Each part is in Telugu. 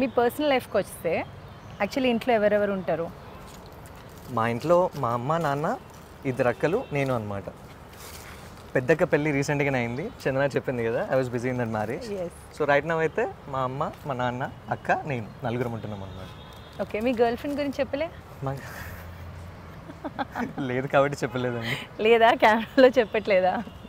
మీ పర్సనల్ లైఫ్కి వస్తే యాక్చువల్లీ ఇంట్లో ఎవరెవరు ఉంటారు మా ఇంట్లో మా అమ్మ నాన్న ఇద్దరు అక్కలు నేను అనమాట పెద్దక్క పెళ్ళి రీసెంట్గానే అయింది చందన చెప్పింది కదా I was busy in that marriage yes so right now అయితే మా అమ్మ మా నాన్న అక్క నేను నలుగురం ఉంటున్నాం అనమాట ఓకే మీ గర్ల్ ఫ్రెండ్ గురించి చెప్పలే మా లేదు కాబట్టి చెప్పలేదండి లేదా కెమెరాలో చెప్పట్లేదా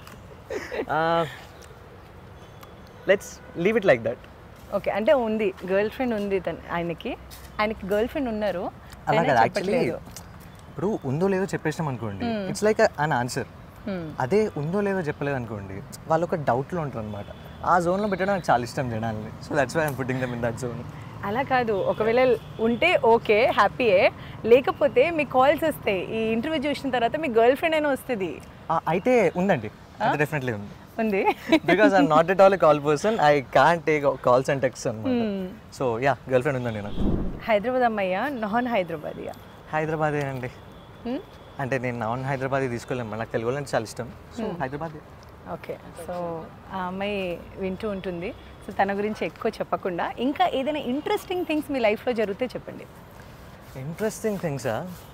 let's leave it like that okay అంటే ఉంది గర్ల్ ఫ్రెండ్ ఉంది తన ఆయనకి ఆయనకి గర్ల్ ఫ్రెండ్ ఉన్నారు అలా కానీ కదా యాక్చువల్లీ చెప్పట్లేదు ఇప్పుడు ఉందో లేదో చెప్పేసినాం అనుకోండి it's like an answer Hmm. అదే ఉందో లేదో చెప్పలేదు అనుకోండి వాళ్ళు ఒక డౌట్లో ఉంటారు అనమాట ఆ జోన్లో పెట్టడం నాకు చాలా ఇష్టం జనాల్ని so that's why I'm putting them in that zone అలా కాదు ఒకవేళ ఉంటే ఓకే హ్యాపీయే లేకపోతే మీ కాల్స్ వస్తాయి ఈ ఇంటర్వ్యూ చూసిన తర్వాత మీ గర్ల్ ఫ్రెండ్ అయినా వస్తుంది అయితే ఉందండి అది డెఫినెట్లీ ఉంది ఉంది because I'm not at all call person I can take calls and texts అనమాట సో యా గర్ల్ ఫ్రెండ్ ఉందండి నాకు హైదరాబాద్ అమ్మాయ్యా నాన్ హైదరాబాదియా హైదరాబాదే అండి Hmm? అంటే నేను నాన్ హైదరాబాద్ తీసుకోలేము నాకు తెలుగు అంటే చాలా ఇష్టం సో హైదరాబాద్ ఓకే సో ఆ అమ్మాయి వింటూ ఉంటుంది సో తన గురించి ఎక్కువ చెప్పకుండా ఇంకా ఏదైనా ఇంట్రెస్టింగ్ థింగ్స్ మీ లైఫ్లో జరిగితే చెప్పండి ఇంట్రెస్టింగ్ థింగ్సా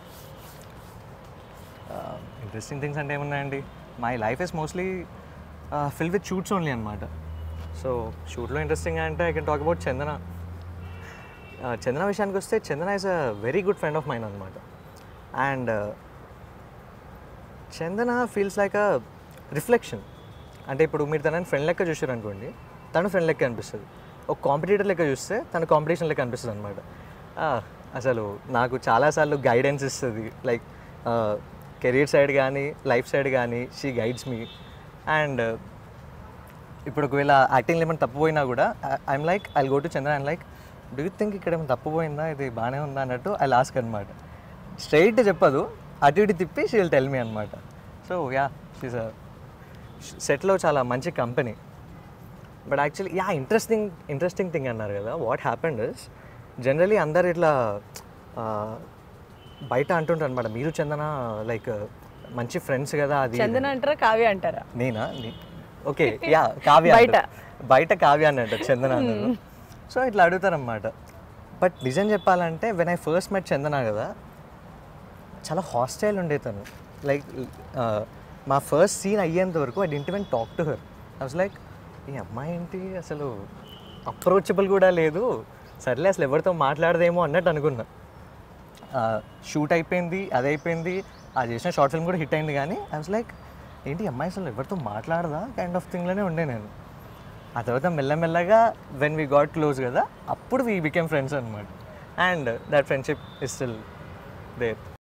ఇంట్రెస్టింగ్ థింగ్స్ అంటే ఏమున్నాయండి my life is mostly fill with shoots only అనమాట సో షూట్లో ఇంట్రెస్టింగ్ అంటే I can talk about Chandana Uh, Chandana విషయానికి వస్తే Chandana is a very good friend of mine అనమాట and Chandana feels like a reflection అంటే ఇప్పుడు మీరు తనని ఫ్రెండ్ లెక్క చూసారు అనుకోండి తను ఫ్రెండ్ లెక్క అనిపిస్తుంది ఒక కాంపిటీటర్ లెక్క చూస్తే తన కాంపిటీషన్ లెక్క అనిపిస్తుంది అనమాట అసలు నాకు చాలాసార్లు గైడెన్స్ ఇస్తుంది లైక్ కెరీర్ సైడ్ కానీ లైఫ్ సైడ్ కానీ షీ గైడ్స్ మీ అండ్ ఇప్పుడు ఒకవేళ యాక్టింగ్ ఏమైనా తప్పిపోయినా కూడా I'm like I go to Chandra and like do you think ఇక్కడ ఏమైనా తప్పిపోయిందా ఇది బాగానే ఉందా అన్నట్టు ఐ లాస్క్ అనమాట స్ట్రైట్ చెప్పదు అటు ఇటు తిప్పి షీ విల్ టెల్ మీ అనమాట సో యా షీస్ సెట్లో చాలా మంచి company but actually yeah interesting interesting thing అన్నారు కదా వాట్ హ్యాపెండ్ ఇస్ జనరలీ అందరు ఇట్లా ఆ, బయట అంటుంటారు అనమాట మీరు చందన లైక్ మంచి ఫ్రెండ్స్ కదా అది ఇది చందన అంటారా కావ్య అంటారా నేనా ఓకే యా కావ్య బయట. అంటారు. బయట కావ్య అని అంటారు చందన అన్నారు సో ఇట్లా అడుగుతారనమాట బట్ నిజం చెప్పాలంటే when I first met Chandana కదా చాలా హాస్టైల్ ఉండే తను లైక్ మా ఫస్ట్ సీన్ అయ్యేంత వరకు I didn't even talk to her I was like ఈ అమ్మాయి ఏంటి అసలు అప్రోచబుల్ కూడా లేదు సర్లే అసలు ఎవరితో మాట్లాడదేమో అన్నట్టు అనుకున్నా షూట్ అయిపోయింది అది అయిపోయింది ఆ చేసిన షార్ట్ ఫిల్మ్ కూడా హిట్ అయింది కానీ ఐ వాస్ లైక్ ఏంటి ఈ అమ్మాయి అసలు ఎవరితో మాట్లాడదా కైండ్ ఆఫ్ థింగ్లోనే ఉండే నేను ఆ తర్వాత మెల్లమెల్లగా వెన్ వీ గాట్ క్లోజ్ కదా అప్పుడు వీ బికెమ్ ఫ్రెండ్స్ అనమాట and that friendship is still there